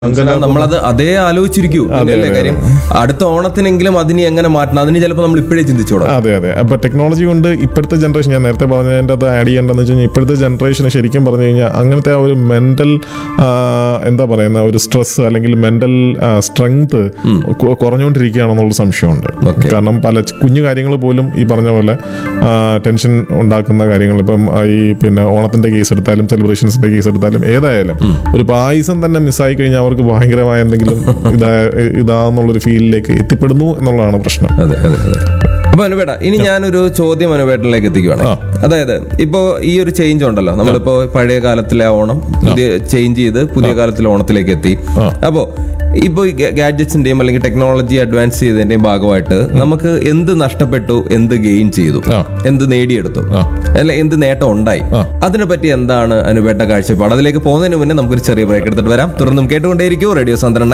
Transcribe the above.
നമ്മളത് അതേ ആലോചിച്ചിരിക്കൂ അല്ലേ കാര്യം അടുത്ത ഓണത്തിനെങ്കിലും അതിനെ എങ്ങനെ മാറ്റണം അതിന് ചിലപ്പോൾ നമ്മൾ ഇപ്പോഴേ ചിന്തിച്ചോടാം അതെ അതെ അപ്പൊ ടെക്നോളജി കൊണ്ട് ഇപ്പോഴത്തെ ജനറേഷൻ ഞാൻ നേരത്തെ പറഞ്ഞതിൻ്റെ അത് ആഡ് ചെയ്യേണ്ടതെന്ന് വെച്ച് കഴിഞ്ഞാൽ ഇപ്പോഴത്തെ ജനറേഷന് ശരിക്കും പറഞ്ഞു കഴിഞ്ഞാൽ അങ്ങനത്തെ ആ ഒരു മെന്റൽ എന്താ പറയുന്ന ഒരു സ്ട്രെസ് അല്ലെങ്കിൽ മെന്റൽ സ്ട്രെങ്ത് കുറഞ്ഞുകൊണ്ടിരിക്കുകയാണെന്നുള്ള സംശയമുണ്ട് Okay. കാരണം പല ച- കുഞ്ഞു കാര്യങ്ങൾ പോലും ഈ പറഞ്ഞ പോലെ ടെൻഷൻ ഉണ്ടാക്കുന്ന കാര്യങ്ങൾ ഇപ്പം ആ, ഈ പിന്നെ ഓണത്തിന്റെ കേസ് എടുത്താലും സെലിബ്രേഷൻസിന്റെ കേസ് എടുത്താലും ഏതായാലും ഒരു പായസം തന്നെ മിസ്സായി കഴിഞ്ഞാൽ അവർക്ക് ഭയങ്കരമായ എന്തെങ്കിലും ഇതാ ഇതാന്നുള്ളൊരു ഫീലിലേക്ക് എത്തിപ്പെടുന്നു എന്നുള്ളതാണ് പ്രശ്നം അതെ അതെ അതെ അപ്പൊ അനുപേട്ട ഇനി ഞാനൊരു ചോദ്യം അനുപേട്ടനിലേക്ക് എത്തിക്കുവാണ് ആ. അതായത് ഇപ്പോ ഈ ഒരു ചേഞ്ച് ഉണ്ടല്ലോ നമ്മളിപ്പോ പഴയ കാലത്തിലെ ഓണം പുതിയ ചേഞ്ച് ചെയ്ത് പുതിയ കാലത്തിലെ ഓണത്തിലേക്ക് എത്തി ആ. അപ്പോ ഇപ്പൊ ഈ ഗാഡ്ജറ്റ്സിന്റെയും അല്ലെങ്കിൽ ടെക്നോളജി അഡ്വാൻസ് ചെയ്തതിന്റെയും ഭാഗമായിട്ട് നമുക്ക് എന്ത് നഷ്ടപ്പെട്ടു എന്ത് ഗെയിൻ ചെയ്തു ആ. എന്ത് നേടിയെടുത്തു ആ. അല്ലെ എന്ത് നേട്ടം ഉണ്ടായി ആ. അതിനെപ്പറ്റി എന്താണ് അനുപേട്ട കാഴ്ചപ്പാട് അതിലേക്ക് പോകുന്നതിന് മുന്നേ നമുക്കൊരു ചെറിയ ബ്രേക്ക് എടുത്തിട്ട് വരാം തുടർന്നും കേട്ടുകൊണ്ടേയിരിക്കും റേഡിയോ സാന്ദ്രൻ